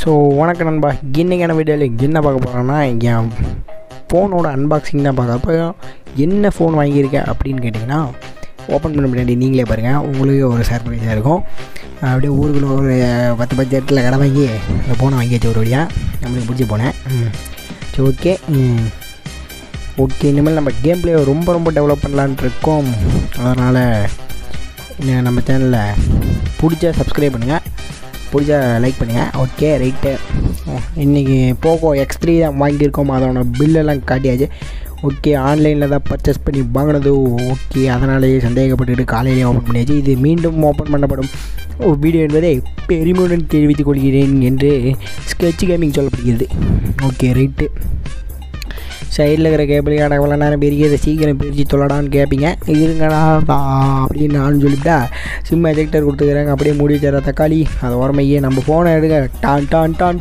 So வணக்கம் நண்பா இன்றைக்கான வீடியோவில் என்ன பார்க்க போகிறோன்னா என் ஃபோனோட அன்பாக்சிங் தான் பார்க்க அப்போ என்ன ஃபோன் வாங்கியிருக்கேன் அப்படின்னு கேட்டிங்கன்னா ஓப்பன் பண்ண முன்னாடி நீங்களே பாருங்கள் உங்களுக்கு ஒரு சர்ப்ரைஸாக இருக்கும் அப்படியே ஊருக்குள்ள ஒரு பத்து பத்து இடத்துல கடை வாங்கி அந்த ஃபோனை வாங்கியாச்சு ஒரு வழியாக நம்மளுக்கு பிடிச்சி போனேன் சரி ஓகே ஓகே இனிமேல் நம்ம கேம் பிளே ரொம்ப ரொம்ப டெவலப் பண்ணலான்ட்டு இருக்கோம் அதனால் இன்னும் நம்ம சேனலில் பிடிச்சா சப்ஸ்கிரைப் பண்ணுங்கள் பிடிச்சா லைக் பண்ணுங்கள் ஓகே ரைட்டு இன்றைக்கி போகோ எக்ஸ் த்ரீ தான் வாங்கியிருக்கோம் அதோட பில்லெல்லாம் காட்டியாச்சு ஓகே ஆன்லைனில் தான் பர்ச்சேஸ் பண்ணி வாங்கினது ஓகே அதனாலேயே சந்தேகப்பட்டுட்டு காலையிலேயே ஓப்பன் பண்ணியாச்சு இது மீண்டும் ஓப்பன் பண்ணப்படும் வீடியோ என்பதை பெருமையுடன் தெரிவித்துக் கொள்கிறேன் என்று ஸ்கெட்ச் கேமிங் சொல்லப்படுகிறது ஓகே ரைட்டு சைடில் இருக்கிற கேபிள் கடை எவ்வளோ நேரம் பெரிய இதை சீக்கிரம் பிரித்து சொல்லடான்னு கேட்பீங்க இருங்கடா பா அப்படின்னு நான் சொல்லிவிட்டா சிம் எஜெக்டர் கொடுத்துக்கிறாங்க அப்படியே மூடி வச்சுற தக்காளி அது ஓரமையே நம்ம ஃபோனை எடுக்க டான் டான் டான்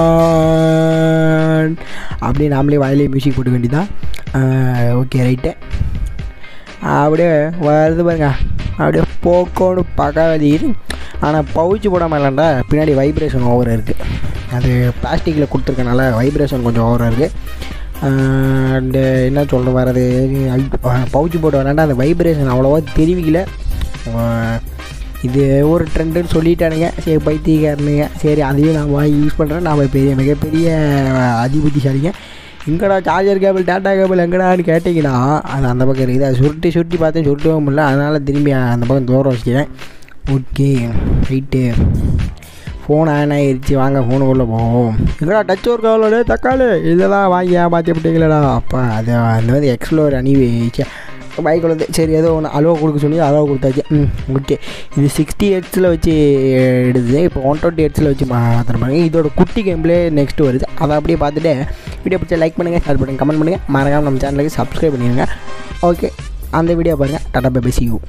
டான் அப்படியே நாமளே வாயிலே மியூசிக் போட்டு வேண்டியதான் ஓகே ரைட்டு அப்படியே வருது பாருங்க அப்படியே போக்கோன்னு பக்காவதி ஆனால் பவுச்சு போடாமல் இல்லைண்டா பின்னாடி வைப்ரேஷன் ஓவர் இருக்குது அது பிளாஸ்டிக்கில் கொடுத்துருக்கனால வைப்ரேஷன் கொஞ்சம் ஓவராக இருக்குது அண்டு என்ன சொல்ல வர்றது பவுச்சு போட்டு வரேன்டா அந்த வைப்ரேஷன் அவ்வளோவா தெரிவிக்கல இது ஒரு ட்ரெண்டுன்னு சொல்லிட்டானுங்க சரி பைத்தியக்காரனுங்க சரி அதையும் நான் வாங்கி யூஸ் பண்ணுறேன் நான் பெரிய மிகப்பெரிய அதிபுத்திசாலிங்க எங்கடா சார்ஜர் கேபிள் டேட்டா கேபிள் எங்கடான்னு கேட்டிங்கன்னா அது அந்த பக்கம் இருக்குது அது சுருட்டி சுருட்டி பார்த்தேன் சுருட்டவும் முடியல அதனால் திரும்பி அந்த பக்கம் தூரம் வச்சுக்கிறேன் ஓகே ரைட்டு ஃபோன் ஆன் ஆகிடுச்சு வாங்க ஃபோனுக்குள்ளே போவோம் எங்கடா டச் ஒர்க் ஆகலோட தக்காளி இதெல்லாம் வாங்கி ஏமாற்றி விட்டீங்களா அப்பா அது அந்த மாதிரி எக்ஸ்ப்ளோர் அனுப்பி பைக்கில் வந்து சரி ஏதோ ஒன்று அலோவா கொடுக்க சொல்லி அலோவா கொடுத்தாச்சு ம் ஓகே இது சிக்ஸ்டி ஹெட்ஸில் வச்சு எடுக்குது இப்போ ஒன் டுவெண்ட்டி ஹெட்ஸில் வச்சு மாத்திரம் பாருங்க இதோட குட்டி கேம்ப்ளே நெக்ஸ்ட்டு வருது அதை அப்படியே பார்த்துட்டு வீடியோ பிடிச்சா லைக் பண்ணுங்கள் ஷேர் பண்ணுங்கள் கமெண்ட் பண்ணுங்கள் மறக்காமல் நம்ம சேனலுக்கு சப்ஸ்கிரைப் பண்ணிடுங்க ஓகே அந்த வீடியோ பாருங்கள் ta-ta bye see you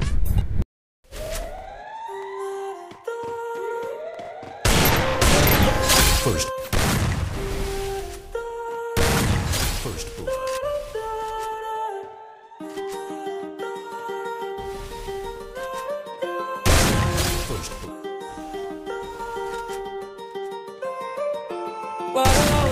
First. First blood. First blood.